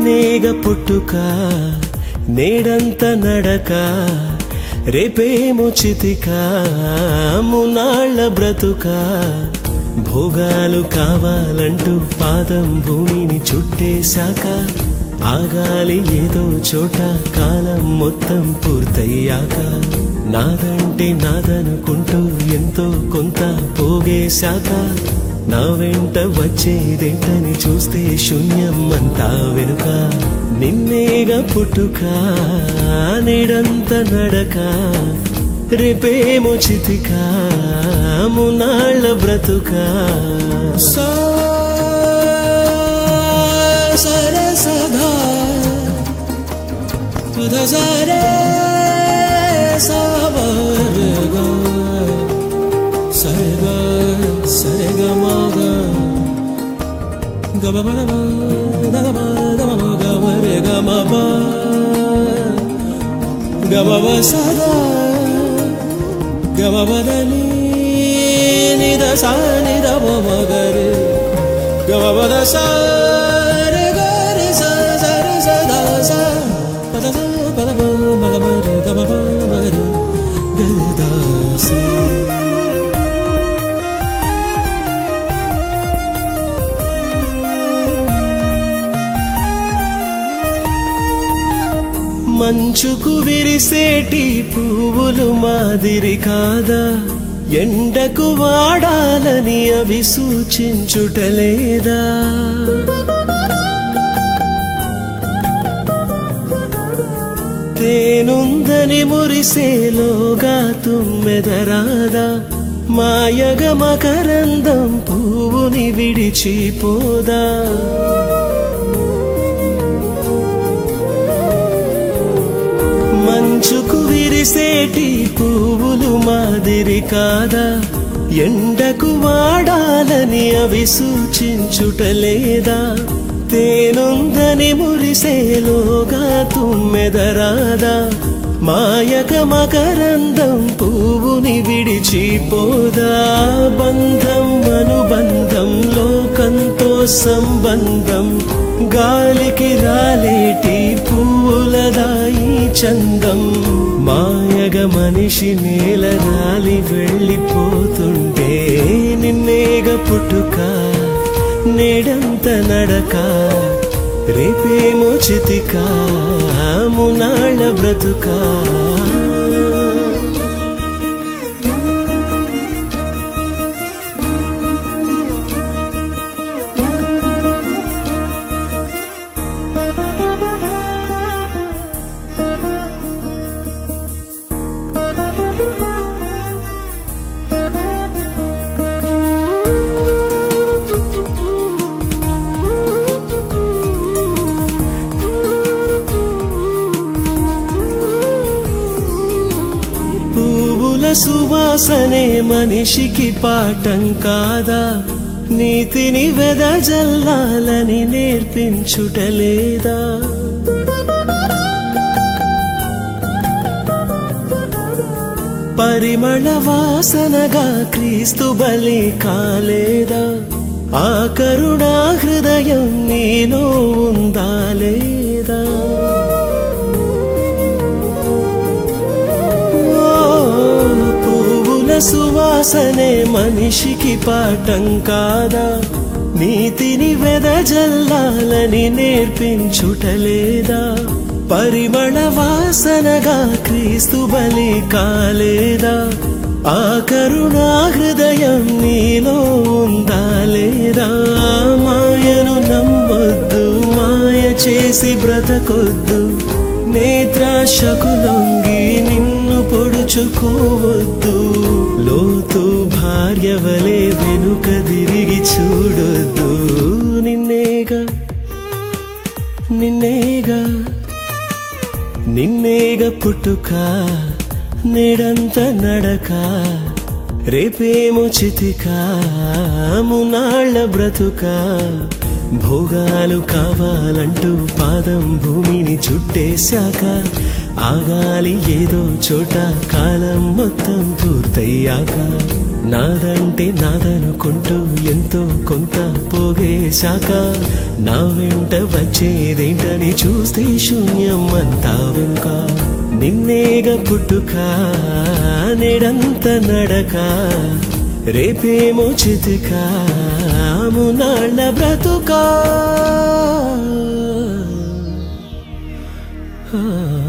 నిన్నేగ పుట్టుక నేడంత నడక రేపేమో చితిక మునాళ్ళ బ్రతుక భోగాలు కావాలంటూ పాదం భూమిని చుట్టేశాక ఆగాలి ఏదో చోట కాలం మొత్తం పూర్తయ్యాక నాదంటే నాదనుకుంటూ ఎంతో కొంత పోగేశాక నా వెంట వచ్చేదేంటని చూస్తే శూన్యం అంతా వెనుక నిన్నేగా పుట్టుక నేడంత నడక రేపేమో చితిక మునాళ్ళ బ్రతుక సా సరే సదా సుధ సరే సవర్గా సరిగా సరిగా మగ గమ గమ గమ గమ గమ గమ గమ సదా గమ బదని నిద సా నిద మగరే గమ బద సరే గరే స సరే సదా స పద స పద మగ మగ గమ మగ గదాసి మంచుకు విరిసేటి పువ్వులు మాదిరి కాదా ఎండకు వాడాలని అవి సూచించుటలేదా తేనుందని మురిసేలోగా తుమ్మెదరాదా మాయగ మకరందం పువ్వుని విడిచిపోదా మంచుకు విరిసేటి పువ్వులు మాదిరి కాదా ఎండకు వాడాలని అవి సూచించుటలేదా తేనుందని మురిసేలోగా తుమ్మెదరాదా మాయక మకరందం పువ్వుని విడిచిపోదా బంధం అనుబంధం లోకంతో సంబంధం గాలికి రాలేటి పువ్వులదాయి చందం మాయగ మనిషి నేల రాలి వెళ్ళిపోతుంటే నిన్నేగ పుట్టుక నేడంత నడక రేపేమో చితిక మునాళ్ళ బ్రతుక పువ్వుల సువాసనే మనిషికి పాఠం కాదా నీతిని వెదజల్లాలని నేర్పించుటలేదా పరిమళ వాసనగా క్రీస్తు బలి కాలేదా ఆ కరుణా హృదయం నీలో ఉందా లేదా పువ్వుల సువాసనే మనిషికి పాఠం కాదా నీతిని వెదజల్లాలని నేర్పించుటలేదా పరిమళ వాసనగా క్రీస్తు బలి కాలేదా ఆ కరుణా హృదయం నీలో ఉందా లేదా మాయను నమ్మొద్దు మాయ చేసి బ్రతకొద్దు నేత్రాశకు లొంగి నిన్ను పొడుచుకోవద్దు లోతు భార్య వలె వెనుక తిరిగి చూడొద్దు నిన్నేగా నిన్నేగా నిన్నేగా పుట్టుక నేడంత నడక రేపేమో చితిక మునాళ్ళ బ్రతుక భోగాలు కావాలంటూ పాదం భూమిని చుట్టేశాక ఆగాలి ఏదో చోట కాలం మొత్తం పూర్తయ్యాక నాదంటే నాదనుకుంటూ ఎంతో కొంత పోగేశాక నా వెంట వచ్చేదేంటని చూస్తే శూన్యం అంతా వెనుక నిన్నేగ పుట్టుక నెడంత నడక రేపేమో చితిక మునాళ్ళ బ్రతుకా ఆ